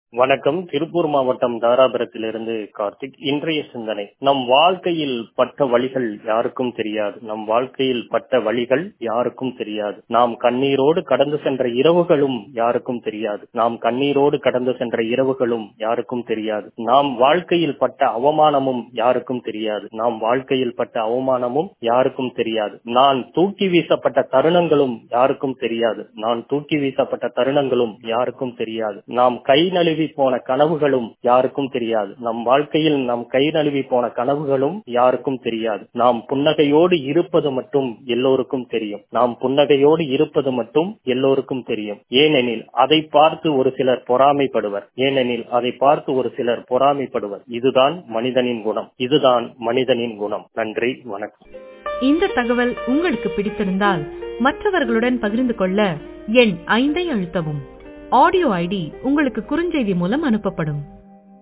வணக்கம் திருப்பூர் மாவட்டம் தாராபுரத்திலிருந்து கார்த்திக் இன்றைய சிந்தனை நம் வாழ்க்கையில் பட்ட வழிகள் யாருக்கும் தெரியாது நம் வாழ்க்கையில் பட்ட வழிகள் யாருக்கும் தெரியாது நாம் கண்ணீரோடு கடந்து சென்ற இரவுகளும் யாருக்கும் தெரியாது நாம் கண்ணீரோடு கடந்து சென்ற இரவுகளும் யாருக்கும் தெரியாது நாம் வாழ்க்கையில் பட்ட அவமானமும் யாருக்கும் தெரியாது நாம் வாழ்க்கையில் பட்ட அவமானமும் யாருக்கும் தெரியாது நான் தூக்கி வீசப்பட்ட தருணங்களும் யாருக்கும் தெரியாது நான் தூக்கி வீசப்பட்ட தருணங்களும் யாருக்கும் தெரியாது நாம் கை நழுவி போன கனவுகளும் யாருக்கும் தெரியாது நம் வாழ்க்கையில் நம் கை நழுவி போன கனவுகளும் யாருக்கும் தெரியாது நாம் புன்னகையோடு இருப்பது மட்டும் எல்லோருக்கும் தெரியும் நாம் புன்னகையோடு இருப்பது மட்டும் எல்லோருக்கும் தெரியும் ஏனெனில் அதை பார்த்து ஒரு சிலர் பொறாமைப்படுவர் ஏனெனில் அதை பார்த்து ஒரு சிலர் பொறாமைப்படுவர் இதுதான் மனிதனின் குணம் இதுதான் மனிதனின் குணம் நன்றி வணக்கம் இந்த தகவல் உங்களுக்கு பிடித்திருந்தால் மற்றவர்களுடன் பகிர்ந்து கொள்ள எண் ஐந்தை அழுத்தவும் ஆடியோ ஐடி உங்களுக்கு குறுஞ்செய்தி மூலம் அனுப்பப்படும்